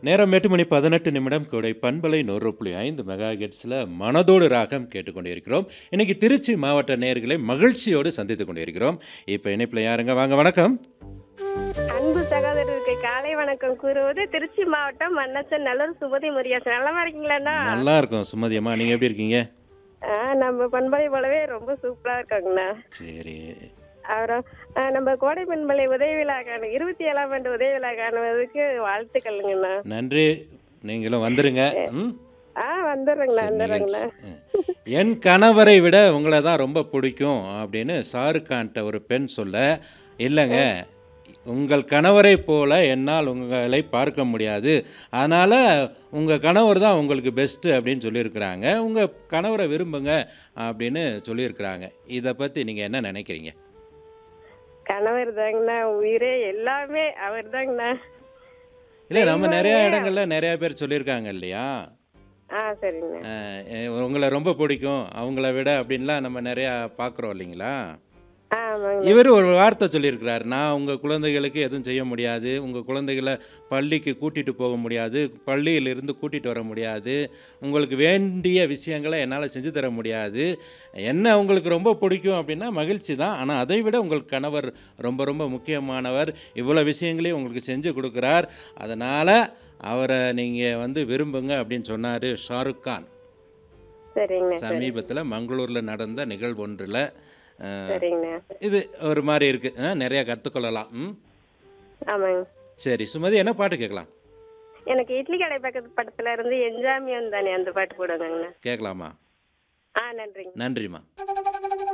நேரம் எட்டு மணி பதினெட்டு நிமிடம் கோடை பண்பலை நூறு புள்ளி ஐந்து மெகா ஹெட்ஸில் மனதோடு ராகம் கேட்டுக்கொண்டிருக்கிறோம் இன்னைக்கு திருச்சி மாவட்ட நேயர்களை மகிழ்ச்சியோடு சந்தித்துக் கொண்டிருக்கிறோம் இப்போ இணைப்பில் யாருங்க வாங்க வணக்கம் அன்பு சகோதரருக்கு காலை வணக்கம் கூறுவது திருச்சி மாவட்டம் மன்னச்சன் நல்லூர் சுமதி முருகேசன் நல்லமா இருக்கீங்களாண்ணா நல்லா இருக்கும் சுமதி அம்மா நீங்கள் எப்படி இருக்கீங்க ஆ, நம்ம பண்பலை போலவே ரொம்ப சூப்பரா இருக்காங்கண்ணா சரி அப்புறம் ஆ, நம்ம கோடை பண்பலை உதவி விழா காண இருபத்தி ஏழாம் ஆண்டு உதவி விழா காணுவதற்கு வாழ்த்துக்கள்ங்கண்ணா நன்றி நீங்களும் வந்துருங்க ம் ஆ வந்துடுறேங்கண்ணா வந்துடுறேங்கண்ணா நிகழ்ச்சி. என் கணவரை விட உங்களை தான் ரொம்ப பிடிக்கும் அப்படின்னு ஷாருக் கான்ட்ட ஒரு பெண் சொல்ல இல்லைங்க உங்கள் கணவரை போல என்னால் உங்களை பார்க்க முடியாது அதனால் உங்கள் கணவர் தான் உங்களுக்கு பெஸ்ட்டு அப்படின்னு சொல்லியிருக்கிறாங்க உங்கள் கணவரை விரும்புங்க அப்படின்னு சொல்லியிருக்கிறாங்க இதை பற்றி நீங்கள் என்ன நினைக்கிறீங்க கணவர் தாங்கண்ணா உயிரே எல்லாமே அவர் தாங்கண்ணா இல்லை நம்ம நிறையா இடங்கள்ல நிறையா பேர் சொல்லியிருக்காங்க இல்லையா ஆ சரிங்கண்ணா அஹ் உங்களை ரொம்ப பிடிக்கும் அவங்கள விட அப்படின்லாம் நம்ம நிறையா பார்க்குறோம் இல்லைங்களா ஆ ஆமாங்க இவர் ஒரு வார்த்தை சொல்லியிருக்கிறார் நான் உங்கள் குழந்தைகளுக்கு எதுவும் செய்ய முடியாது உங்கள் குழந்தைகளை பள்ளிக்கு கூட்டிகிட்டு போக முடியாது பள்ளியிலிருந்து கூட்டிகிட்டு வர முடியாது உங்களுக்கு வேண்டிய விஷயங்களை என்னால் செஞ்சு தர முடியாது என்ன உங்களுக்கு ரொம்ப பிடிக்கும் அப்படின்னா மகிழ்ச்சி தான் ஆனால் அதை விட உங்கள் கணவர் ரொம்ப ரொம்ப முக்கியமானவர் இவ்வளோ விஷயங்களையும் உங்களுக்கு செஞ்சு கொடுக்குறார் அதனால் அவரை நீங்கள் வந்து விரும்புங்க அப்படின்னு சொன்னார் ஷாருக் கான் சரிங்கண்ணா சமீபத்தில் மங்களூரில் நடந்த நிகழ்வு ஒன்றில் சரிங்கண்ணா இது ஒரு மாதிரி இருக்கு ஆ, நிறைய கற்றுக்கொள்ளலாம் ம் ஆமாங்க சரி சுமதி என்ன பாட்டு கேட்கலாம் எனக்கு இட்லி கடை பக்கத்து படத்துல இருந்து என்ஜாமியம் தானே அந்த பாட்டு போடுவாங்கண்ணா கேட்கலாமா ஆ நன்றிங்க நன்றிம்மா